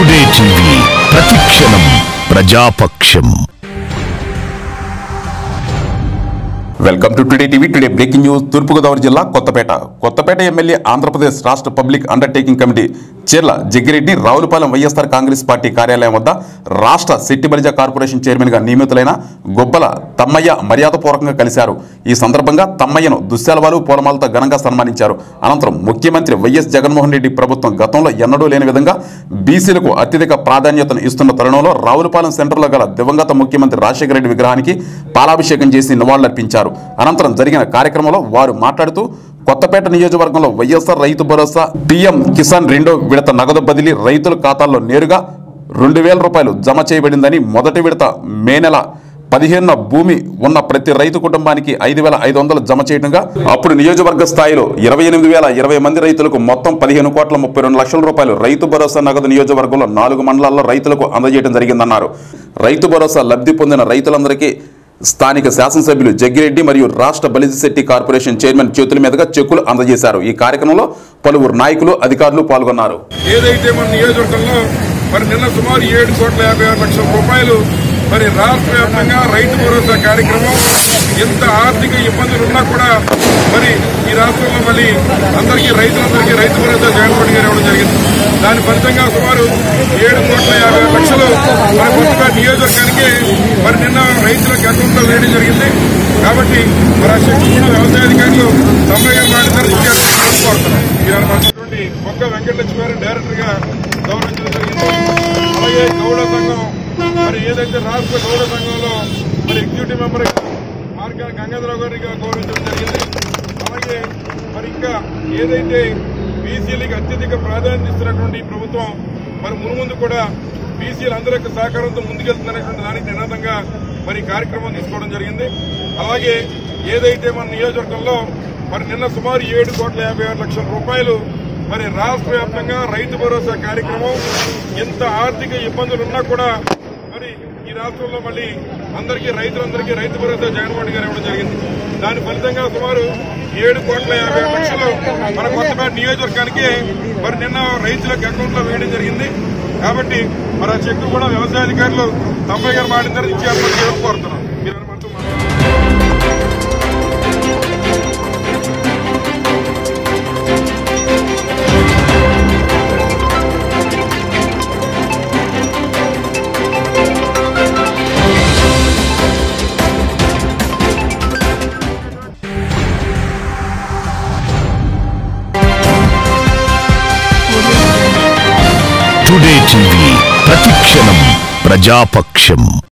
Today TV ప్రతిక్షణం ప్రజాపక్షం welcome to Today TV today breaking news Turpu Godavari జిల్లా కొత్తపేట కొత్తపేట ఎమ్మెల్యే ఆంధ్రప్రదేశ్ రాష్ట్ర public undertaking committee Chirla Jaggireddy Ravulapalem YSR Congress party కార్యాలయం వద్ద రాష్ట్ర శెట్టి బలిజ కార్పొరేషన్ చైర్మన్గా నియమితులైన గొబ్బల తమ్మయ్య మర్యాదపూర్వకంగా కలిశారు ఈ సందర్భంగా తమ్మయ్యను దుశ్శాలవాలు పూలమాలతో ఘనంగా సన్మానించారు అనంతరం ముఖ్యమంత్రి వైఎస్ జగన్మోహన్ రెడ్డి ప్రభుత్వం గతంలో ఎన్నడూ లేని విధంగా బీసీలకు అత్యధిక ప్రాధాన్యతను ఇస్తున్న తరుణంలో రావులపాలెం సెంటర్లో గల దివంగత ముఖ్యమంత్రి రాజశేఖర రెడ్డి విగ్రహానికి పాలాభిషేకం చేసి నివాళులర్పించారు అనంతరం జరిగిన కార్యక్రమంలో వారు మాట్లాడుతూ కొత్తపేట నియోజకవర్గంలో వైఎస్ఆర్ రైతు భరోసా పీఎం కిసాన్ రెండో విడత నగదు బదిలీ రైతుల ఖాతాల్లో నేరుగా రెండు వేల రూపాయలు జమ చేయబడిందని మొదటి విడత మే నెల పదిహేనున భూమి ఉన్న ప్రతి రైతు కుటుంబానికి ఐదు వేల ఐదు వందలు జమ చేయడంగా అప్పుడు నియోజకవర్గ స్థాయిలో ఇరవై ఎనిమిది వేల ఇరవై మంది రైతులకు మొత్తం పదిహేను కోట్ల ముప్పై రెండు లక్షల రూపాయలు రైతు భరోసా నగదు నియోజకవర్గంలో నాలుగు మండలాల్లో రైతులకు అందజేయడం జరిగిందన్నారు రైతు భరోసా లబ్ధి పొందిన రైతులందరికీ స్థానిక శాసనసభ్యులు జగ్గిరెడ్డి మరియు రాష్ట్ర బలిజశెట్టి కార్పొరేషన్ చైర్మన్ చేతుల మీదుగా చెక్కులు అందజేశారు ఈ కార్యక్రమంలో పలువురు నాయకులు అధికారులు పాల్గొన్నారు ఏదైతే మన నియోజకవర్గంలో మరి నిన్న సుమారు ఏడు కోట్ల యాభై ఆరు లక్షల రూపాయలు మరి రాష్ట్ర వ్యాప్తంగా రైతు భరోసా కార్యక్రమం ఎంత ఆర్థిక ఇబ్బందులు ఉన్నా కూడా మరి ఈ రాష్ట్రంలో మళ్ళీ అందరికీ రైతులందరికీ రైతు భరోసా జగన్మోహన్ గారు ఇవ్వడం జరిగింది దాని ఫలితంగా సుమారు ఏడు కోట్ల యాభై ఆరు లక్షలు మన కొత్తగా నియోజకవర్గానికి మరి నిన్న రైతులకు అకౌంట్లో వేయడం జరిగింది కాబట్టి మరి ఆ శక్తి కూడా వ్యవసాయ అధికారులు తొంభై గారు మాట్లాడారు కోరుతున్నాం ఇవాళ మనటువంటి మొక్క వెంకటలక్ష్మి గారు డైరెక్టర్ గా గౌరవించడం జరిగింది అలాగే గౌడ సంఘం మరి ఏదైతే రాష్ట్ర గౌడ సంఘంలో మరి ఎగ్జిక్యూటివ్ మెంబర్ మార్గాన గంగాధరరావు గారిగా గౌరవించడం జరిగింది అలాగే మరి ఇంకా ఏదైతే బీసీలకు అత్యధిక ప్రాధాన్యత ఇస్తున్నటువంటి ఈ ప్రభుత్వం మరి మునుముందు కూడా బీసీలు అందరి యొక్క సహకారంతో ముందుకెళ్తున్నటువంటి దానికి నినాదంగా మరి ఈ కార్యక్రమం తీసుకోవడం జరిగింది అలాగే ఏదైతే మన నియోజకవర్గంలో మరి నిన్న సుమారు ఏడు కోట్ల యాభై ఆరు లక్షల రూపాయలు మరి రాష్ట్ర వ్యాప్తంగా రైతు భరోసా కార్యక్రమం ఎంత ఆర్థిక ఇబ్బందులు ఉన్నా కూడా మరి ఈ రాష్ట్రంలో మళ్ళీ అందరికీ రైతులందరికీ రైతు భరోసా జగన్మోహన్ గారు ఇవ్వడం జరిగింది దాని ఫలితంగా సుమారు ఏడు కోట్ల యాభై ఆరు లక్షలు మన కొత్తపేట నియోజకవర్గానికి మరి నిన్న రైతులకు అకౌంట్ లో వేయడం జరిగింది కాబట్టి మరి ఆ చెక్ కూడా వ్యవసాయ అధికారులు తొంభై గారు మాటిన తర్వాత ఇచ్చే ఏర్పాటు చేయడం కోరుతున్నాం మీరు మనతో మాట్లాడండి. టుడే టీవీ ప్రతిక్షణం ప్రజాపక్షం